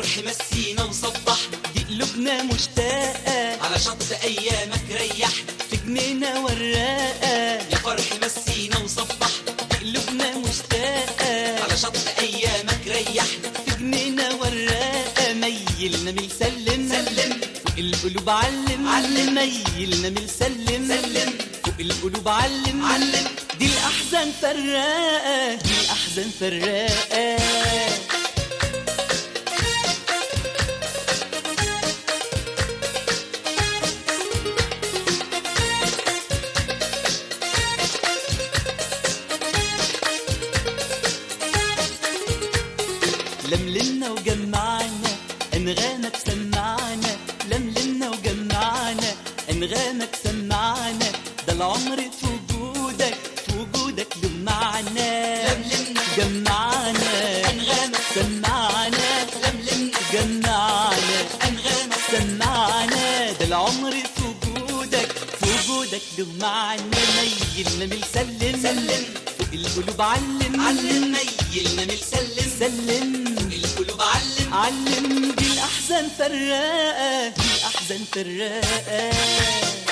فرح مسينا وصبحنا دي قلوبنا مشتاقة على شط ايامك ريحنا في جنينة وراقة يا فرح مسينا وصبحنا دي قلوبنا مشتاقة على شط ايامك ريحنا في جنينة وراقة ميلنا من سلم سلم فوق القلوب علم علم. ميلنا من سلم سلم فوق القلوب علم علم. دي الأحزان فراقة دي الأحزان فراقة لملمنا وجمعنا انغامك سمعنا لملمنا وجمعنا انغامك سمعنا ده العمر في وجودك في وجودك له معنى لملمنا جمعنا أنغامك سمعنا لملمنا جمعنا انغامك سمعنا ده العمر في وجودك في وجودك له معنى ميلنا من سلم سلم. فوق القلوب علم علم ميلنا من سلم سلم القلوب علم علم دي الأحزان فراقة دي الأحزان فراقة